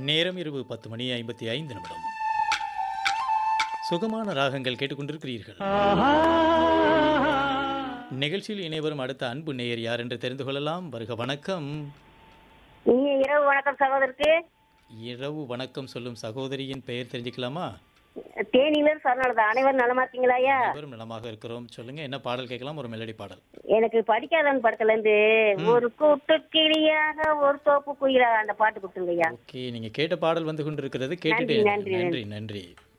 நேரம் இரவு பத்து மணி ஐம்பத்தி ஐந்து நிமிடம் சுகமான ராகங்கள் கேட்டுக்கொண்டிருக்கிறீர்கள் நிகழ்ச்சியில் இணைவரும் அடுத்த அன்பு நேயர் யார் என்று தெரிந்து கொள்ளலாம் வருக வணக்கம் இனிய இரவு வணக்கம் சகோதரருக்கு இரவு வணக்கம் சொல்லும் சகோதரியின் பெயர் தெரிஞ்சுக்கலாமா தேனியில சரணாலதா அனைவரும் நலமா இருக்கீங்களா ஐயா அனைவரும் நலமாக இருக்கிறோம் சொல்லுங்க என்ன பாடல் கேட்கலாம் ஒரு மெலடி பாடல் எனக்கு படிக்காதவன் படத்துல இருந்து ஒரு கூட்டு கிளியாக ஒரு தோப்பு குயிலாக அந்த பாட்டு கொடுத்துருங்க ஐயா ஓகே நீங்க கேட்ட பாடல் வந்து கொண்டிருக்கிறது கேட்டுட்டே நன்றி, இருங்க. நன்றி, நன்றி நன்றி